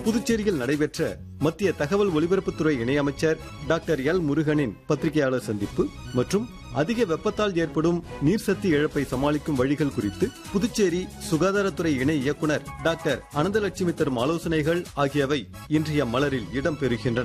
புதுச்சேரியில் நடைபெற்ற மத்திய தகவல் ஒலிபரப்புத்துறை இணையமைச்சர் டாக்டர் எல் முருகனின் பத்திரிகையாளர் சந்திப்பு மற்றும் அதிக வெப்பத்தால் ஏற்படும் நீர் சத்து இழப்பை சமாளிக்கும் வழிகள் குறித்து புதுச்சேரி சுகாதாரத்துறை இணை இயக்குனர் டாக்டர் அனந்தலட்சுமி தரும் ஆலோசனைகள் ஆகியவை இன்றைய மலரில் இடம்பெறுகின்றன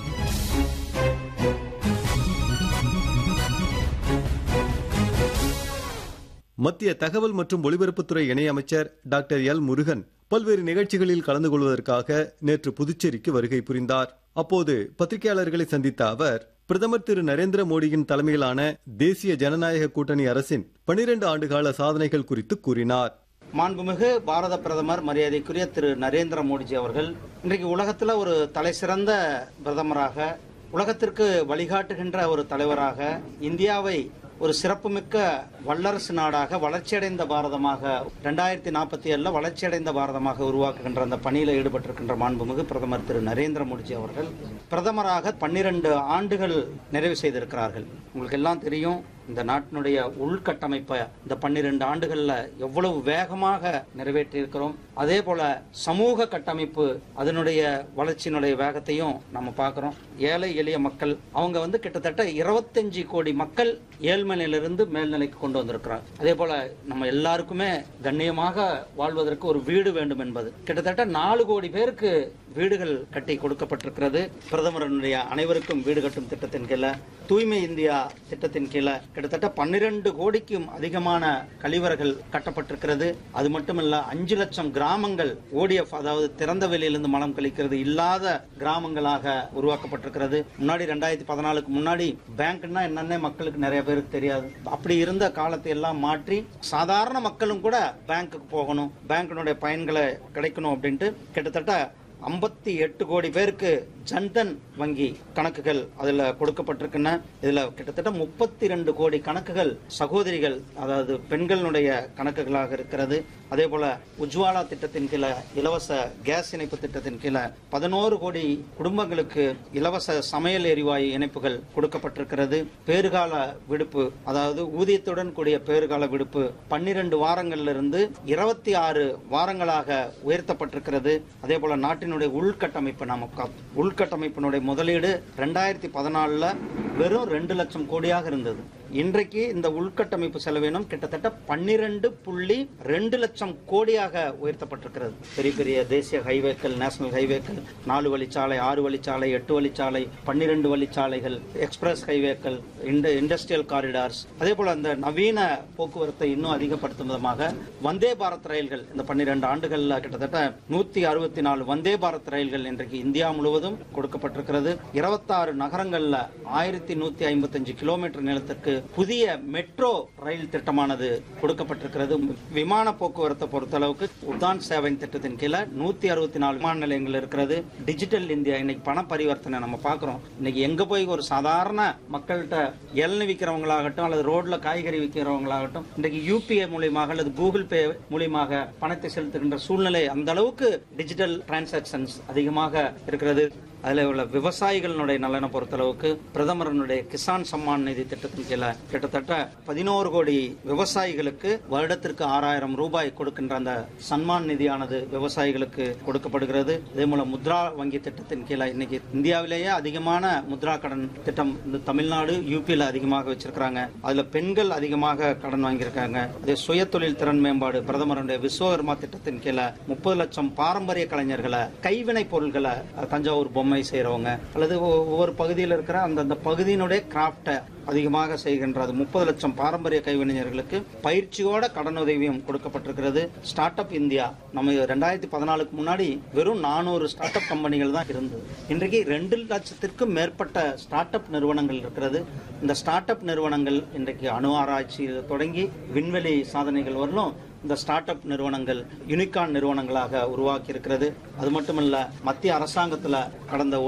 மத்திய தகவல் மற்றும் ஒலிபரப்புத்துறை இணையமைச்சர் டாக்டர் எல் முருகன் பல்வேறு நிகழ்ச்சிகளில் கலந்து கொள்வதற்காக நேற்று புதுச்சேரிக்கு வருகை புரிந்தார் அப்போது பத்திரிகையாளர்களை சந்தித்த அவர் பிரதமர் திரு நரேந்திர மோடியின் தலைமையிலான தேசிய ஜனநாயக கூட்டணி அரசின் பனிரெண்டு ஆண்டுகால சாதனைகள் குறித்து கூறினார் மாண்புமிகு பாரத பிரதமர் மரியாதைக்குரிய திரு நரேந்திர மோடிஜி அவர்கள் இன்றைக்கு உலகத்தில் ஒரு தலைசிறந்த பிரதமராக உலகத்திற்கு வழிகாட்டுகின்ற ஒரு தலைவராக இந்தியாவை ஒரு சிறப்புமிக்க வல்லரசு நாடாக வளர்ச்சியடைந்த பாரதமாக ரெண்டாயிரத்தி நாற்பத்தி ஏழுல வளர்ச்சியடைந்த பாரதமாக உருவாக்குகின்ற அந்த பணியில் ஈடுபட்டிருக்கின்ற மாண்புமிகு பிரதமர் திரு நரேந்திர மோடிஜி அவர்கள் பிரதமராக பன்னிரண்டு ஆண்டுகள் நிறைவு செய்திருக்கிறார்கள் உங்களுக்கு எல்லாம் தெரியும் இந்த நாட்டினுடைய உள்கட்டமைப்பை இந்த பன்னிரண்டு ஆண்டுகள்ல எவ்வளவு வேகமாக நிறைவேற்றியிருக்கிறோம் அதே போல சமூக கட்டமைப்பு அதனுடைய வளர்ச்சியினுடைய வேகத்தையும் நம்ம பார்க்கிறோம் ஏழை எளிய மக்கள் அவங்க வந்து கிட்டத்தட்ட இருபத்தஞ்சு கோடி மக்கள் ஏழ்மையிலிருந்து மேல்நிலைக்கு கொண்டு வந்திருக்கிறார் அதே போல நம்ம எல்லாருக்குமே கண்ணியமாக வாழ்வதற்கு ஒரு வீடு வேண்டும் என்பது கிட்டத்தட்ட நாலு கோடி பேருக்கு வீடுகள் கட்டி கொடுக்கப்பட்டிருக்கிறது பிரதமருடைய அனைவருக்கும் வீடு கட்டும் திட்டத்தின் கீழே தூய்மை இந்தியா திட்டத்தின் கீழே கிட்டத்தட்ட பன்னிரண்டு கோடிக்கும் அதிகமான கழிவறைகள் கட்டப்பட்டிருக்கிறது அது மட்டுமல்ல அஞ்சு லட்சம் கிராமங்கள் ஓடிஎஃப் அதாவது திறந்த வெளியிலிருந்து மலம் கழிக்கிறது இல்லாத கிராமங்களாக உருவாக்கப்பட்டிருக்கிறது முன்னாடி ரெண்டாயிரத்தி பதினாலுக்கு முன்னாடி பேங்க்னா என்னன்னே மக்களுக்கு நிறைய பேருக்கு தெரியாது அப்படி இருந்த காலத்தை எல்லாம் மாற்றி சாதாரண மக்களும் கூட பேங்க்குக்கு போகணும் பேங்கினுடைய பயன்களை கிடைக்கணும் அப்படின்ட்டு கிட்டத்தட்ட ஐம்பத்தி எட்டு கோடி பேருக்கு ஜன்தன் வங்கி கணக்குகள் அதில் கொடுக்கப்பட்டிருக்கின்றன இதில் கிட்டத்தட்ட முப்பத்தி ரெண்டு கோடி கணக்குகள் சகோதரிகள் அதாவது பெண்களுடைய கணக்குகளாக இருக்கிறது அதே போல உஜ்வாலா திட்டத்தின் கீழே இலவச கேஸ் இணைப்பு திட்டத்தின் கீழே பதினோரு கோடி குடும்பங்களுக்கு இலவச சமையல் எரிவாயு இணைப்புகள் கொடுக்கப்பட்டிருக்கிறது பேறுகால விடுப்பு அதாவது ஊதியத்துடன் கூடிய பேறுகால விடுப்பு பன்னிரண்டு வாரங்கள்ல இருந்து இருபத்தி ஆறு வாரங்களாக உயர்த்தப்பட்டிருக்கிறது அதே போல நாட்டினுடைய உள்கட்டமைப்பு நாம கா- உள்கட்டமைப்பினுடைய முதலீடு ரெண்டாயிரத்தி பதினாலுல வெறும் ரெண்டு லட்சம் கோடியாக இருந்தது இன்றைக்கு இந்த உள்கட்டமைப்பு செலவினம் கிட்டத்தட்ட பன்னிரண்டு புள்ளி ரெண்டு லட்சம் கோடியாக உயர்த்தப்பட்டிருக்கிறது பெரிய பெரிய தேசிய ஹைவேக்கள் நேஷனல் ஹைவேக்கள் நாலு வழிச்சாலை ஆறு வழிச்சாலை எட்டு வழிச்சாலை பன்னிரண்டு வழிச்சாலைகள் எக்ஸ்பிரஸ் ஹைவேக்கள் இந்த இண்டஸ்ட்ரியல் காரிடார்ஸ் அதே போல அந்த நவீன போக்குவரத்தை இன்னும் அதிகப்படுத்தும் விதமாக வந்தே பாரத் ரயில்கள் இந்த பன்னிரண்டு ஆண்டுகள்ல கிட்டத்தட்ட நூத்தி அறுபத்தி நாலு வந்தே பாரத் ரயில்கள் இன்றைக்கு இந்தியா முழுவதும் கொடுக்கப்பட்டிருக்கிறது இருபத்தாறு நகரங்கள்ல ஆயிரத்தி நூத்தி ஐம்பத்தஞ்சு கிலோமீட்டர் நிலத்திற்கு புதிய மெட்ரோ ரயில் திட்டமானது கொடுக்கப்பட்டிருக்கிறது விமான போக்குவரத்தை பொறுத்தளவுக்கு உதான் சேவை திட்டத்தின் கீழே நூத்தி அறுபத்தி நாலு விமான நிலையங்கள் இருக்கிறது டிஜிட்டல் இந்தியா இன்னைக்கு பண பரிவர்த்தனை நம்ம பார்க்கிறோம் இன்னைக்கு எங்க போய் ஒரு சாதாரண மக்கள்கிட்ட எல்னு விற்கிறவங்களாகட்டும் அல்லது ரோட்ல காய்கறி விற்கிறவங்களாகட்டும் இன்றைக்கு யூபிஐ மூலியமாக அல்லது கூகுள் பே மூலியமாக பணத்தை செலுத்துகின்ற சூழ்நிலை அந்த அளவுக்கு டிஜிட்டல் டிரான்சாக்சன்ஸ் அதிகமாக இருக்கிறது அதில் உள்ள விவசாயிகளினுடைய நலனை பொறுத்தளவுக்கு பிரதமரனுடைய கிசான் சம்மான் நிதி திட்டத்தின் கீழே கிட்டத்தட்ட பதினோரு கோடி விவசாயிகளுக்கு வருடத்திற்கு ஆறாயிரம் ரூபாய் கொடுக்கின்ற அந்த சன்மான் நிதியானது விவசாயிகளுக்கு கொடுக்கப்படுகிறது அதே போல முத்ரா வங்கி திட்டத்தின் கீழே இன்னைக்கு இந்தியாவிலேயே அதிகமான முத்ரா கடன் திட்டம் இந்த தமிழ்நாடு யூபியில் அதிகமாக வச்சிருக்கிறாங்க அதுல பெண்கள் அதிகமாக கடன் வாங்கியிருக்காங்க அதே சுய தொழில் திறன் மேம்பாடு பிரதமருடைய விஸ்வகர்மா திட்டத்தின் கீழே முப்பது லட்சம் பாரம்பரிய கலைஞர்களை கைவினை பொருள்களை அஹ், தஞ்சாவூர் பொம்மை செய்றவங்க அல்லது ஒ- ஒவ்வொரு பகுதியில் இருக்கிற அந்தந்த பகுதியினுடைய கிராஃப்டை அதிகமாக செய்கின்றது முப்பது லட்சம் பாரம்பரிய கைவினைஞர்களுக்கு பயிற்சியோட கடனுதவியும் கொடுக்கப்பட்டிருக்கிறது ஸ்டார்ட் அப் இந்தியா நம்ம ரெண்டாயிரத்தி பதினாலுக்கு முன்னாடி வெறும் நானூறு ஸ்டார்ட் அப் கம்பெனிகள் தான் இருந்தது இன்றைக்கு ரெண்டு லட்சத்திற்கும் மேற்பட்ட ஸ்டார்ட் அப் நிறுவனங்கள் இருக்கிறது இந்த ஸ்டார்ட் அப் நிறுவனங்கள் இன்றைக்கு அணு ஆராய்ச்சி தொடங்கி விண்வெளி சாதனைகள் வரலும் இந்த ஸ்டார்ட் அப் நிறுவனங்கள் யூனிகான் நிறுவனங்களாக உருவாக்கி இருக்கிறது அது மட்டுமல்ல மத்திய அரசாங்கத்தில் கடந்த